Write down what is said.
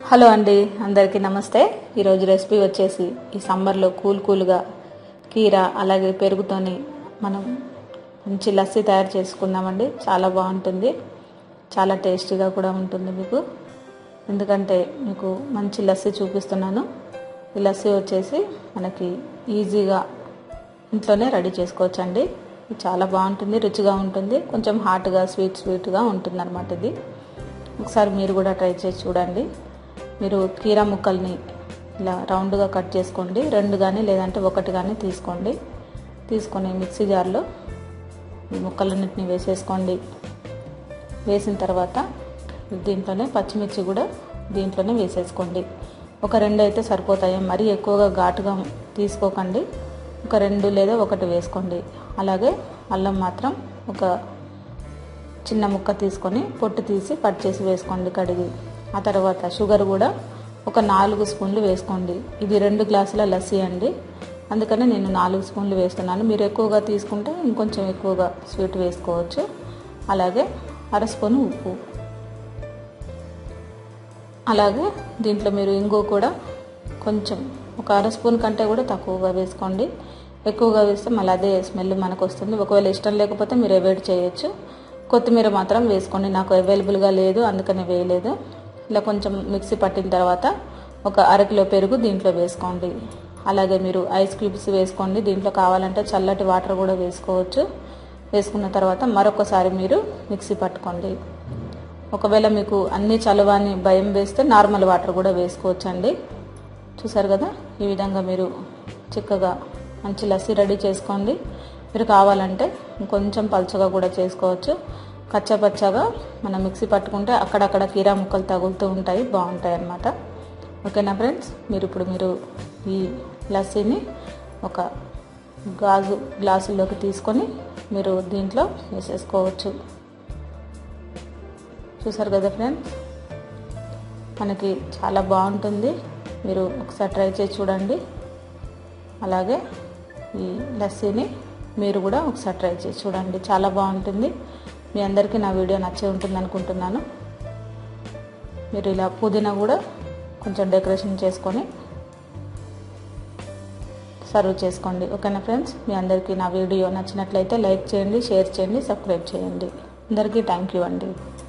hello అండి అందరికీ నమస్తే ఈరోజు రెసిపీ వచ్చేసి ఈ సమ్మర్లో కూల్ కూల్గా కీర అలాగే పెరుగుతోని మనం మంచి లస్సీ తయారు చేసుకుందామండి చాలా బాగుంటుంది చాలా టేస్టీగా కూడా ఉంటుంది మీకు ఎందుకంటే మీకు మంచి లస్సీ చూపిస్తున్నాను ఈ లస్సీ వచ్చేసి మనకి ఈజీగా ఇంట్లోనే రెడీ చేసుకోవచ్చండి ఇది చాలా బాగుంటుంది రుచిగా ఉంటుంది కొంచెం హాట్గా స్వీట్ స్వీట్గా ఉంటుంది అనమాట ఇది ఒకసారి మీరు కూడా ట్రై చేసి చూడండి మీరు కీరా ముక్కల్ని ఇలా రౌండ్గా కట్ చేసుకోండి రెండు కానీ లేదంటే ఒకటి కానీ తీసుకోండి తీసుకొని మిక్సీ జార్లో ఈ ముక్కలన్నింటినీ వేసేసుకోండి వేసిన తర్వాత దీంట్లోనే పచ్చిమిర్చి కూడా దీంట్లోనే వేసేసుకోండి ఒక రెండు అయితే సరిపోతాయి మరీ ఎక్కువగా ఘాటుగా తీసుకోకండి ఒక రెండు లేదా ఒకటి వేసుకోండి అలాగే అల్లం మాత్రం ఒక చిన్న ముక్క తీసుకొని పొట్టు తీసి కట్ చేసి వేసుకోండి కడిగి ఆ తర్వాత షుగర్ కూడా ఒక నాలుగు స్పూన్లు వేసుకోండి ఇది రెండు గ్లాసుల లస్సీ అండి అందుకని నేను నాలుగు స్పూన్లు వేస్తున్నాను మీరు ఎక్కువగా తీసుకుంటే ఇంకొంచెం ఎక్కువగా స్వీట్ వేసుకోవచ్చు అలాగే అర స్పూను ఉప్పు అలాగే దీంట్లో మీరు ఇంగు కూడా కొంచెం ఒక అర స్పూన్ కంటే కూడా తక్కువగా వేసుకోండి ఎక్కువగా వేస్తే మళ్ళీ అదే స్మెల్ మనకు వస్తుంది ఒకవేళ ఇష్టం లేకపోతే మీరు అవాయిడ్ చేయొచ్చు కొత్తిమీర మాత్రం వేసుకోండి నాకు అవైలబుల్గా లేదు అందుకని వేయలేదు ఇలా కొంచెం మిక్సీ పట్టిన తర్వాత ఒక అరకిలో పెరుగు దీంట్లో వేసుకోండి అలాగే మీరు ఐస్ క్యూబ్స్ వేసుకోండి దీంట్లో కావాలంటే చల్లటి వాటర్ కూడా వేసుకోవచ్చు వేసుకున్న తర్వాత మరొకసారి మీరు మిక్సీ పట్టుకోండి ఒకవేళ మీకు అన్ని చలవాని భయం వేస్తే నార్మల్ వాటర్ కూడా వేసుకోవచ్చండి చూసారు కదా ఈ విధంగా మీరు చిక్కగా మంచి లస్సీ రెడీ చేసుకోండి మీరు కావాలంటే ఇంకొంచెం పలుచగా కూడా చేసుకోవచ్చు కచ్చపచ్చగా మనం మిక్సీ పట్టుకుంటే అక్కడక్కడ కీరా ముక్కలు తగులుతూ ఉంటాయి బాగుంటాయి అన్నమాట ఓకేనా ఫ్రెండ్స్ మీరు ఇప్పుడు మీరు ఈ లస్సీని ఒక గాజు గ్లాసుల్లోకి తీసుకొని మీరు దీంట్లో వేసేసుకోవచ్చు చూసారు కదా ఫ్రెండ్స్ మనకి చాలా బాగుంటుంది మీరు ఒకసారి ట్రై చేసి చూడండి అలాగే ఈ లస్సీని మీరు కూడా ఒకసారి ట్రై చేసి చూడండి చాలా బాగుంటుంది మీ అందరికీ నా వీడియో నచ్చే ఉంటుంది అనుకుంటున్నాను మీరు ఇలా పుదీనా కూడా కొంచెం డెకరేషన్ చేసుకొని సర్వ్ చేసుకోండి ఓకేనా ఫ్రెండ్స్ మీ అందరికీ నా వీడియో నచ్చినట్లయితే లైక్ చేయండి షేర్ చేయండి సబ్స్క్రైబ్ చేయండి అందరికీ థ్యాంక్ యూ అండి